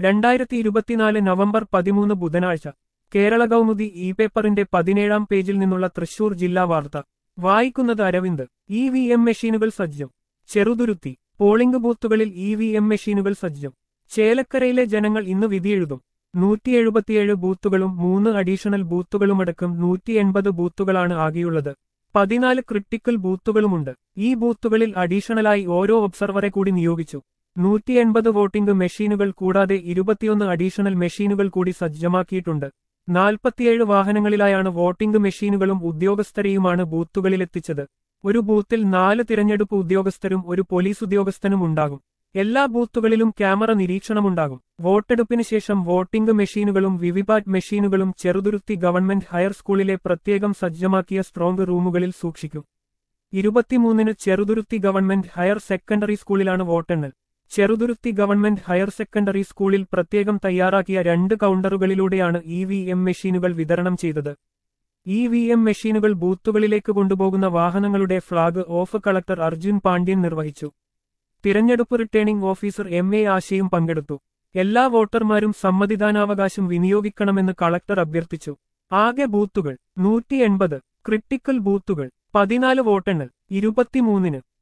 രണ്ടായിരത്തി ഇരുപത്തിനാല് നവംബർ പതിമൂന്ന് ബുധനാഴ്ച കേരള കൗമുദി ഇ പേപ്പറിന്റെ പതിനേഴാം പേജിൽ നിന്നുള്ള തൃശൂർ ജില്ലാ വാർത്ത വായിക്കുന്നത് അരവിന്ദ് ഇ വി എം മെഷീനുകൾ സജ്ജം ചെറുതുരുത്തി പോളിംഗ് ബൂത്തുകളിൽ ഇ വി എം മെഷീനുകൾ സജ്ജം ചേലക്കരയിലെ ജനങ്ങൾ ഇന്ന് വിധിയെഴുതും നൂറ്റി എഴുപത്തിയേഴ് ബൂത്തുകളും മൂന്ന് അഡീഷണൽ ബൂത്തുകളുമടക്കം നൂറ്റി എൺപത് ബൂത്തുകളാണ് ആകെയുള്ളത് പതിനാല് ക്രിട്ടിക്കൽ ബൂത്തുകളുമുണ്ട് ഈ ബൂത്തുകളിൽ അഡീഷണലായി ഓരോ ഒബ്സർവറെ കൂടി നിയോഗിച്ചു നൂറ്റി എൺപത് വോട്ടിംഗ് മെഷീനുകൾ കൂടാതെ ഇരുപത്തിയൊന്ന് അഡീഷണൽ മെഷീനുകൾ കൂടി സജ്ജമാക്കിയിട്ടുണ്ട് നാൽപ്പത്തിയേഴ് വാഹനങ്ങളിലായാണ് വോട്ടിംഗ് മെഷീനുകളും ഉദ്യോഗസ്ഥരെയുമാണ് ബൂത്തുകളിലെത്തിച്ചത് ഒരു ബൂത്തിൽ നാല് തിരഞ്ഞെടുപ്പ് ഉദ്യോഗസ്ഥരും ഒരു പോലീസ് ഉദ്യോഗസ്ഥനും ഉണ്ടാകും എല്ലാ ബൂത്തുകളിലും ക്യാമറ നിരീക്ഷണമുണ്ടാകും വോട്ടെടുപ്പിന് ശേഷം വോട്ടിംഗ് മെഷീനുകളും വിവിപാറ്റ് മെഷീനുകളും ചെറുതുരുത്തി ഗവൺമെന്റ് ഹയർ സ്കൂളിലെ പ്രത്യേകം സജ്ജമാക്കിയ സ്ട്രോങ് റൂമുകളിൽ സൂക്ഷിക്കും ഇരുപത്തിമൂന്നിന് ചെറുതുരുത്തി ഗവൺമെന്റ് ഹയർ സെക്കൻഡറി സ്കൂളിലാണ് വോട്ടെണ്ണൽ ചെറുതുരുത്തി ഗവൺമെന്റ് ഹയർ സെക്കൻഡറി സ്കൂളിൽ പ്രത്യേകം തയ്യാറാക്കിയ രണ്ട് കൗണ്ടറുകളിലൂടെയാണ് ഇ വി എം മെഷീനുകൾ വിതരണം ചെയ്തത് ഇ വി എം മെഷീനുകൾ ബൂത്തുകളിലേക്ക് കൊണ്ടുപോകുന്ന വാഹനങ്ങളുടെ flag off collector Arjun Pandian നിർവഹിച്ചു തിരഞ്ഞെടുപ്പ് റിട്ടേണിംഗ് ഓഫീസർ എം എ ആശയും പങ്കെടുത്തു എല്ലാ വോട്ടർമാരും സമ്മതിദാനാവകാശം വിനിയോഗിക്കണമെന്ന് കളക്ടർ അഭ്യർത്ഥിച്ചു ആകെ ബൂത്തുകൾ നൂറ്റി എൺപത് ക്രിട്ടിക്കൽ ബൂത്തുകൾ പതിനാല് വോട്ടെണ്ണൽ ഇരുപത്തിമൂന്നിന്